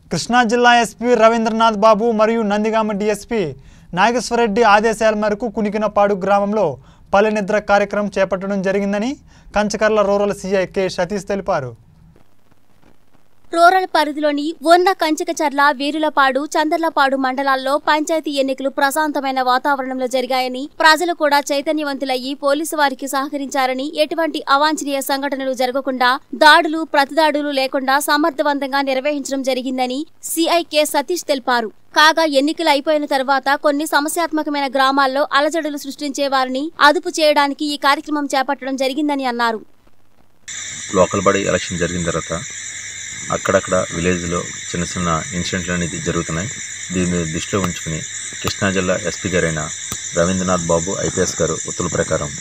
కృష్ణా జిల్లా ఎస్పీ రవీంద్రనాథ్ బాబు మరియు నందిగామ డీఎస్పీ నాగేశ్వరరెడ్డి ఆదేశాల మేరకు కునికినపాడు గ్రామంలో పల్లె నిద్ర కార్యక్రమం చేపట్టడం జరిగిందని Kanchakarla rural CI K Satish తెలిపారు రూరల్ పరిధిలోని ఉన్న కంచికచర్ల వీరులపాడు చందర్లపాడు మండలాల్లో పంచాయతీ ఎన్నికలు ప్రశాంతమైన వాతావరణంలో జరిగాయని ప్రజలు కూడా చైతన్యవంతులయ్యి పోలీసు వారికి సహకరించారని ఎటువంటి అవాంఛనీయ సంఘటనలు జరగకుండా దాడులు ప్రతిదాడులు లేకుండా సమర్థవంతంగా నిర్వహించడం జరిగిందని సిఐ కె సతీష్ తెలిపారు కాగా ఎన్నికలు అయిపోయిన తర్వాత కొన్ని సమస్యాత్మకమైన గ్రామాల్లో అలజడులు సృష్టించే వారిని అదుపు చేయడానికి ఈ కార్యక్రమం చేపట్టడం జరిగిందని అన్నారు లోకల్ బాడీ ఎలక్షన్ జరిగిన తర్వాత అక్కడక్కడ విలేజ్లో చిన్న చిన్న ఇన్సిడెంట్లు అనేది జరుగుతున్నాయి దీన్ని దృష్టిలో ఉంచుకుని కృష్ణా జిల్లా ఎస్పీ గారైన రవీంద్రనాథ్ బాబు ఐపీఎస్ గారు ఉత్తర్వుల ప్రకారం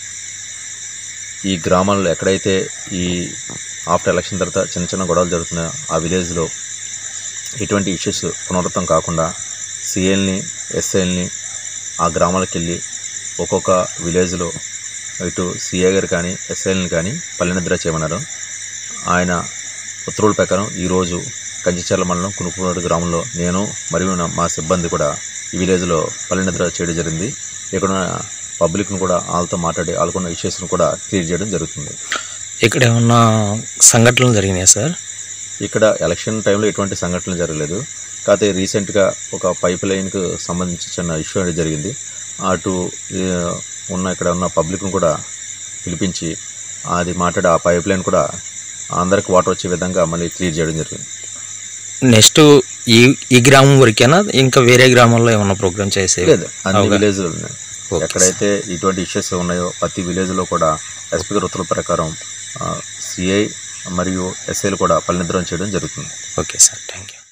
ఈ గ్రామాల్లో ఎక్కడైతే ఈ ఆఫ్టర్ ఎలక్షన్ తర్వాత చిన్న చిన్న గొడవలు జరుగుతున్నాయో ఆ విలేజ్లో ఎటువంటి ఇష్యూస్ పునరావృతం కాకుండా సిఎల్ని ఎస్ఐల్ని ఆ గ్రామాలకు వెళ్ళి ఒక్కొక్క విలేజ్లో ఇటు సిఐ గారు కానీ ఎస్ఐల్ని కానీ పల్లెనిద్ర చేయమన్నారు ఆయన ఉత్తర్వుల ప్రకారం ఈరోజు కంచిచర్ల మండలం కునుకునోడు గ్రామంలో నేను మరియు నా- మా సిబ్బంది కూడా ఈ విలేజ్లో పల్లెనిద్ర చేయడం జరిగింది ఇక్కడ ఉన్న పబ్లిక్ను కూడా వాళ్ళతో మాట్లాడి వాళ్ళకున్న ఇష్యూస్ను కూడా క్లియర్ చేయడం జరుగుతుంది ఇక్కడ ఏమన్నా సంఘటనలు జరిగినాయా సార్ ఇక్కడ ఎలక్షన్ టైంలో ఎటువంటి సంఘటనలు జరగలేదు కాకపోతే రీసెంట్గా ఒక పైప్ లైన్కు సంబంధించి చిన్న ఇష్యూ అనేది జరిగింది అటు ఏ, ఉన్న ఇక్కడ ఉన్న పబ్లిక్ను కూడా పిలిపించి అది మాట్లాడి ఆ పైప్ లైన్ కూడా అందరికి వాటర్ వచ్చే విధంగా మళ్ళీ క్లియర్ చేయడం జరిగింది నెక్స్ట్ ఈ ఈ గ్రామం వరకేనా ఇంకా వేరే గ్రామాల్లో ఏమన్నా ప్రోగ్రామ్ చేసేవి లేదు అన్ని అవునా? విలేజ్లు ఉన్నాయి ఓకే ఎక్కడైతే ఇటువంటి ఇష్యూస్ ఉన్నాయో ప్రతి విలేజ్లో కూడా ఎస్పీ గారి ఉత్తర్వుల ప్రకారం సిఐ మరియు ఎస్ఐలు కూడా పల్లెనిద్రం చేయడం జరుగుతుంది ఓకే సార్ థ్యాంక్ యూ